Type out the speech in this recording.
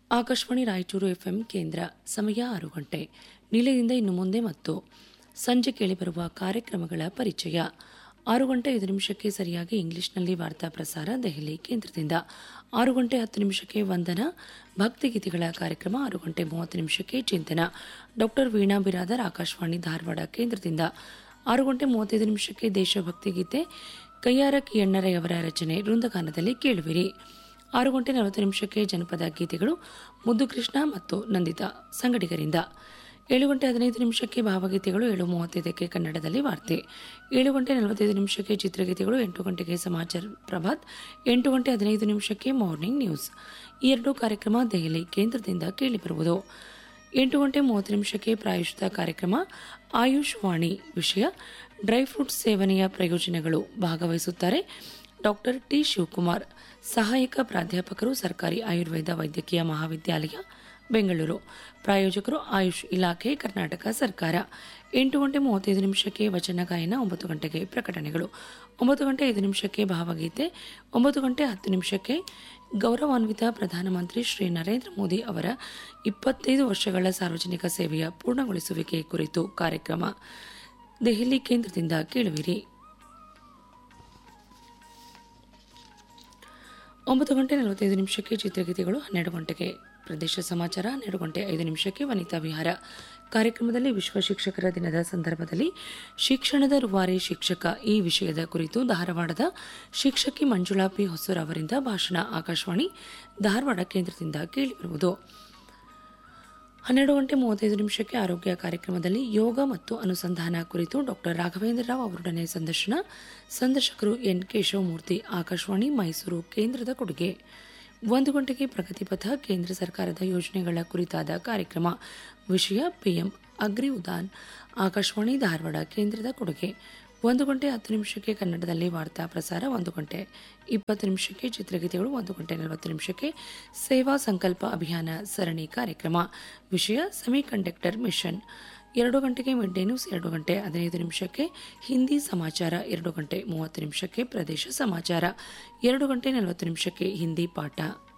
Akashvani Raichur FM ಕೇಂದ್ರ ಸಮಯ ಆರು ಗಂಟೆ ನಿಲಯದಿಂದ ಇನ್ನು ಮುಂದೆ ಮತ್ತು ಸಂಜೆ ಕೇಳಿಬರುವ ಕಾರ್ಯಕ್ರಮಗಳ ಪರಿಚಯ ಆರು ಗಂಟೆ ಐದು ನಿಮಿಷಕ್ಕೆ ಸರಿಯಾಗಿ ಇಂಗ್ಲಿಷ್ನಲ್ಲಿ ವಾರ್ತಾ ಪ್ರಸಾರ ದೆಹಲಿ ಕೇಂದ್ರದಿಂದ ಆರು ಗಂಟೆ ಹತ್ತು ನಿಮಿಷಕ್ಕೆ ವಂದನ ಭಕ್ತಿಗೀತೆಗಳ ಕಾರ್ಯಕ್ರಮ ಆರು ಗಂಟೆ ಮೂವತ್ತು ನಿಮಿಷಕ್ಕೆ ಚಿಂತನ ಡಾಕ್ಟರ್ ವೀಣಾ ಬಿರಾದರ್ ಆಕಾಶವಾಣಿ ಧಾರವಾಡ ಕೇಂದ್ರದಿಂದ ಆರು ಗಂಟೆ ಮೂವತ್ತೈದು ನಿಮಿಷಕ್ಕೆ ದೇಶಭಕ್ತಿ ಗೀತೆ ಕೈಯಾರ ಕಿಯಣ್ಣರಯವರ ರಚನೆ ವೃಂದಗಾನದಲ್ಲಿ ಕೇಳುವಿರಿ ಆರು ಗಂಟೆ ನಲವತ್ತು ನಿಮಿಷಕ್ಕೆ ಜನಪದ ಗೀತೆಗಳು ಮುದ್ದು ಕೃಷ್ಣ ಮತ್ತು ನಂದಿತಾ ಸಂಗಡಿಗರಿಂದ ಏಳು ಗಂಟೆ ಹದಿನೈದು ನಿಮಿಷಕ್ಕೆ ಭಾವಗೀತೆಗಳು ಏಳು ಮೂವತ್ತೈದಕ್ಕೆ ಕನ್ನಡದಲ್ಲಿ ವಾರ್ತೆ ಏಳು ಗಂಟೆ ನಲವತ್ತೈದು ನಿಮಿಷಕ್ಕೆ ಚಿತ್ರಗೀತೆಗಳು ಎಂಟು ಗಂಟೆಗೆ ಸಮಾಚಾರ ಪ್ರಭಾತ್ ಎಂಟು ಗಂಟೆ ಹದಿನೈದು ನಿಮಿಷಕ್ಕೆ ಮಾರ್ನಿಂಗ್ ನ್ಯೂಸ್ ಈ ಎರಡೂ ಕಾರ್ಯಕ್ರಮ ದೆಹಲಿ ಕೇಂದ್ರದಿಂದ ಕೇಳಿಬರುವುದು ಎಂಟು ಗಂಟೆ ಮೂವತ್ತು ನಿಮಿಷಕ್ಕೆ ಪ್ರಾಯುಷಿತ ಕಾರ್ಯಕ್ರಮ ಆಯುಷ್ ವಾಣಿ ವಿಷಯ ಡ್ರೈ ಫ್ರೂಟ್ ಸೇವನೆಯ ಪ್ರಯೋಜನಗಳು ಭಾಗವಹಿಸುತ್ತಾರೆ ಡಾಕ್ಟರ್ ಟಿ ಶಿವಕುಮಾರ್ ಸಹಾಯಕ ಪ್ರಾಧ್ಯಾಪಕರು ಸರ್ಕಾರಿ ಆಯುರ್ವೇದ ವೈದ್ಯಕೀಯ ಮಹಾವಿದ್ಯಾಲಯ ಬೆಂಗಳೂರು ಪ್ರಾಯೋಜಕರು ಆಯುಷ್ ಇಲಾಖೆ ಕರ್ನಾಟಕ ಸರ್ಕಾರ ಎಂಟು ಗಂಟೆ ಮೂವತ್ತೈದು ನಿಮಿಷಕ್ಕೆ ವಚನ ಗಾಯನ ಒಂಬತ್ತು ಗಂಟೆಗೆ ಪ್ರಕಟಣೆಗಳು ಒಂಬತ್ತು ಗಂಟೆ ಐದು ನಿಮಿಷಕ್ಕೆ ಭಾವಗೀತೆ ಒಂಬತ್ತು ಗಂಟೆ ಹತ್ತು ನಿಮಿಷಕ್ಕೆ ಗೌರವಾನ್ವಿತ ಪ್ರಧಾನಮಂತ್ರಿ ಶ್ರೀ ನರೇಂದ್ರ ಮೋದಿ ಅವರ ಇಪ್ಪತ್ತೈದು ವರ್ಷಗಳ ಸಾರ್ವಜನಿಕ ಸೇವೆಯ ಪೂರ್ಣಗೊಳಿಸುವಿಕೆ ಕುರಿತು ಕಾರ್ಯಕ್ರಮ ದೆಹಲಿ ಕೇಂದ್ರದಿಂದ ಕೇಳುವಿರಿ ಒಂಬತ್ತು ಗಂಟೆ ನಲವತ್ತೈದು ನಿಮಿಷಕ್ಕೆ ಚಿತ್ರಗೀತೆಗಳು ಹನ್ನೆರಡು ಗಂಟೆಗೆ ಪ್ರದೇಶ ಸಮಾಚಾರ ಹನ್ನೆರಡು ಗಂಟೆ ಐದು ನಿಮಿಷಕ್ಕೆ ವನಿತಾ ವಿಹಾರ ಕಾರ್ಯಕ್ರಮದಲ್ಲಿ ವಿಶ್ವ ಶಿಕ್ಷಕರ ದಿನದ ಸಂದರ್ಭದಲ್ಲಿ ಶಿಕ್ಷಣದ ರೂವಾರಿ ಶಿಕ್ಷಕ ಈ ವಿಷಯದ ಕುರಿತು ಧಾರವಾಡದ ಶಿಕ್ಷಕಿ ಮಂಜುಳಾ ಪಿ ಹೊಸೂರ್ ಅವರಿಂದ ಭಾಷಣ ಆಕಾಶವಾಣಿ ಧಾರವಾಡ ಕೇಂದ್ರದಿಂದ ಕೇಳಿಬರುವುದು ಹನ್ನೆರಡು ಗಂಟೆ ಮೂವತ್ತೈದು ನಿಮಿಷಕ್ಕೆ ಆರೋಗ್ಯ ಕಾರ್ಯಕ್ರಮದಲ್ಲಿ ಯೋಗ ಮತ್ತು ಅನುಸಂಧಾನ ಕುರಿತು ಡಾಕ್ಟರ್ ರಾಘವೇಂದ್ರ ರಾವ್ ಅವರೊಡನೆ ಸಂದರ್ಶನ ಸಂದರ್ಶಕರು ಎನ್ ಕೇಶವಮೂರ್ತಿ ಆಕಾಶವಾಣಿ ಮೈಸೂರು ಕೇಂದ್ರದ ಕೊಡುಗೆ ಒಂದು ಗಂಟೆಗೆ ಪ್ರಗತಿಪಥ ಕೇಂದ್ರ ಸರ್ಕಾರದ ಯೋಜನೆಗಳ ಕುರಿತಾದ ಕಾರ್ಯಕ್ರಮ ವಿಷಯ ಪಿಎಂ ಅಗ್ರಿ ಉದಾನ್ ಆಕಾಶವಾಣಿ ಧಾರವಾಡ ಕೇಂದ್ರದ ಕೊಡುಗೆ ಒಂದು ಗಂಟೆ ಹತ್ತು ನಿಮಿಷಕ್ಕೆ ಕನ್ನಡದಲ್ಲಿ ವಾರ್ತಾ ಪ್ರಸಾರ ಒಂದು ಗಂಟೆ ಇಪ್ಪತ್ತು ನಿಮಿಷಕ್ಕೆ ಚಿತ್ರಗೀತೆಗಳು ಒಂದು ಗಂಟೆ ನಲವತ್ತು ನಿಮಿಷಕ್ಕೆ ಸೇವಾ ಸಂಕಲ್ಪ ಅಭಿಯಾನ ಸರಣಿ ಕಾರ್ಯಕ್ರಮ ವಿಷಯ ಸೆಮಿ ಕಂಡಕ್ಟರ್ ಮಿಷನ್ ಎರಡು ಗಂಟೆಗೆ ಮಿಡ್ ಡೇ ನ್ಯೂಸ್ ಎರಡು ಗಂಟೆ ಹದಿನೈದು ನಿಮಿಷಕ್ಕೆ ಹಿಂದಿ ಸಮಾಚಾರ ಎರಡು ಗಂಟೆ ಮೂವತ್ತು ನಿಮಿಷಕ್ಕೆ ಪ್ರದೇಶ ಸಮಾಚಾರ ಎರಡು ಗಂಟೆ ನಲವತ್ತು ನಿಮಿಷಕ್ಕೆ ಹಿಂದಿ ಪಾಠ